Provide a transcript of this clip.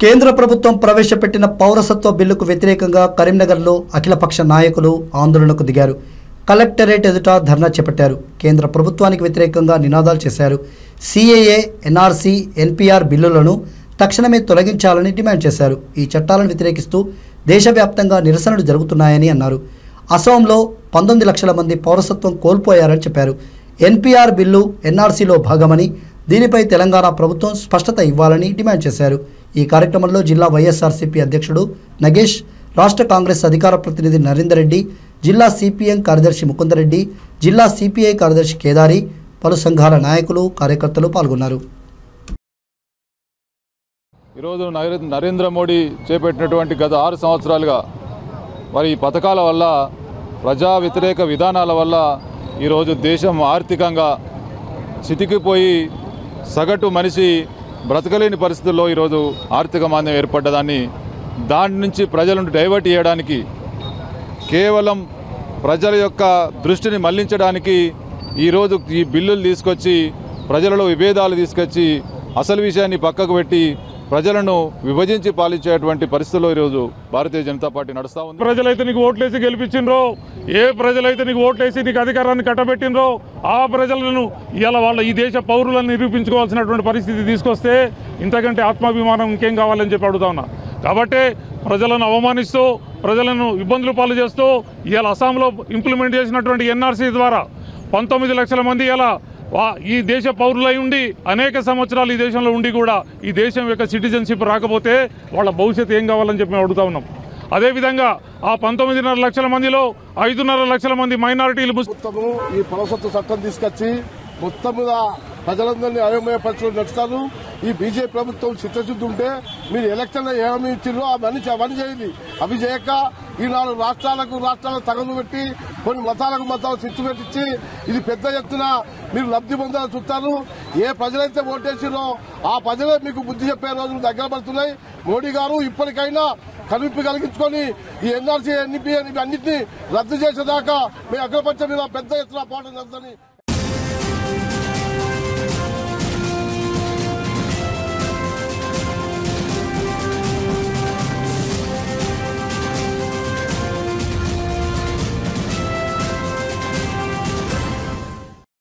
కేంద్ర ప్రభుత్వం ప్రవేశపెట్టిన పౌరసత్వ బిల్లుకు వ్యతిరేకంగా కరీంనగర్లో అఖిలపక్ష నాయకులు ఆందోళనకు దిగారు కలెక్టరేట్ ఎదుట ధర్నా చేపట్టారు కేంద్ర ప్రభుత్వానికి వ్యతిరేకంగా నినాదాలు చేశారు సిఏఏ ఎన్ఆర్సీ ఎన్పిఆర్ బిల్లులను తక్షణమే తొలగించాలని డిమాండ్ చేశారు ఈ చట్టాలను వ్యతిరేకిస్తూ దేశవ్యాప్తంగా నిరసనలు జరుగుతున్నాయని అన్నారు అసోంలో పంతొమ్మిది లక్షల మంది పౌరసత్వం కోల్పోయారని చెప్పారు ఎన్పిఆర్ బిల్లు ఎన్ఆర్సీలో భాగమని దీనిపై తెలంగాణ ప్రభుత్వం స్పష్టత ఇవ్వాలని డిమాండ్ చేశారు ఈ కార్యక్రమంలో జిల్లా వైఎస్ఆర్సీపీ అధ్యక్షుడు నగేష్ రాష్ట్ర కాంగ్రెస్ అధికార ప్రతినిధి నరేందర్ రెడ్డి జిల్లా సిపిఎం కార్యదర్శి ముకుందరెడ్డి జిల్లా సిపిఐ కార్యదర్శి కేదారి పలు సంఘాల నాయకులు కార్యకర్తలు పాల్గొన్నారు ఈరోజు నరే- నరేంద్ర మోడీ చేపట్టినటువంటి గత ఆరు సంవత్సరాలుగా మరి ఈ పథకాల వల్ల ప్రజా వ్యతిరేక విధానాల వల్ల ఈరోజు దేశం ఆర్థికంగా చితికిపోయి సగటు మనిషి బ్రతకలేని పరిస్థితుల్లో ఈరోజు ఆర్థిక మాంద్యం ఏర్పడ్డదాన్ని దాని నుంచి ప్రజలను డైవర్ట్ చేయడానికి కేవలం ప్రజల యొక్క దృష్టిని మళ్లించడానికి ఈరోజు ఈ బిల్లులు తీసుకొచ్చి ప్రజలలో విభేదాలు తీసుకొచ్చి అసలు విషయాన్ని పక్కకు పెట్టి ప్రజలను విభజించి పాలించేటువంటి పరిస్థితుల్లో ఈరోజు భారతీయ జనతా పార్టీ నడుస్తూ ఉంది ప్రజలైతే నీకు ఓట్లేసి గెలిపించిండ్రో ఏ ప్రజలైతే నీకు ఓట్లేసి నీకు అధికారాన్ని కట్టబెట్టినరో ఆ ప్రజలను ఇవాళ వాళ్ళ ఈ దేశ పౌరులను నిరూపించుకోవాల్సినటువంటి పరిస్థితి తీసుకొస్తే ఇంతకంటే ఆత్మాభిమానం ఇంకేం కావాలని చెప్పి అడుగుతా ఉన్నా కాబట్టి ప్రజలను అవమానిస్తూ ప్రజలను ఇబ్బందులు పాలు చేస్తూ ఇవాళ అస్సాంలో ఇంప్లిమెంట్ చేసినటువంటి ఎన్ఆర్సీ ద్వారా పంతొమ్మిది లక్షల మంది ఇలా వా- ఈ దేశ పౌరులై ఉండి అనేక సంవత్సరాలు ఈ దేశంలో ఉండి కూడా ఈ దేశం యొక్క సిటిజన్షిప్ రాకపోతే వాళ్ళ భవిష్యత్తు ఏం కావాలని చెప్పి మేము అడుగుతా ఉన్నాం అదేవిధంగా ఆ పంతొమ్మిదిన్నర లక్షల మందిలో ఐదున్నర లక్షల మంది మైనారిటీలు ముస్లిం ప్రభుత్వము ఈ పౌరసత్వ చట్టం తీసుకొచ్చి మొత్తం మీద ప్రజలందరినీ అయోమయపరచడం నడుస్తారు ఈ బీజేపీ ప్రభుత్వం చిత్తశుద్ధి ఉంటే మీరు ఎలక్షన్ లో ఏమి ఇచ్చిండ్రో అవన్నీ అవన్నీ చేయండి అవి చేయక ఈ నాలుగు రాష్ట్రాలకు రాష్ట్రాలకు తగదు పెట్టి కొన్ని మతాలకు మతాలు చిచ్చు పెట్టించి ఇది పెద్ద ఎత్తున మీరు లబ్ధి పొందాలని చూస్తారు ఏ ప్రజలైతే ఓటేసిరో ఆ ప్రజలే మీకు బుద్ధి చెప్పే రోజులు దగ్గర పడుతున్నాయి మోడీ గారు ఇప్పటికైనా కనువిప్పు కలిగించుకొని ఈ ఎన్ఆర్సీ ఎన్ఈపీ అన్నింటినీ రద్దు చేసేదాకా మీ అగ్రపక్ష మీద పెద్ద ఎత్తున పోవడం జరుగుతుంది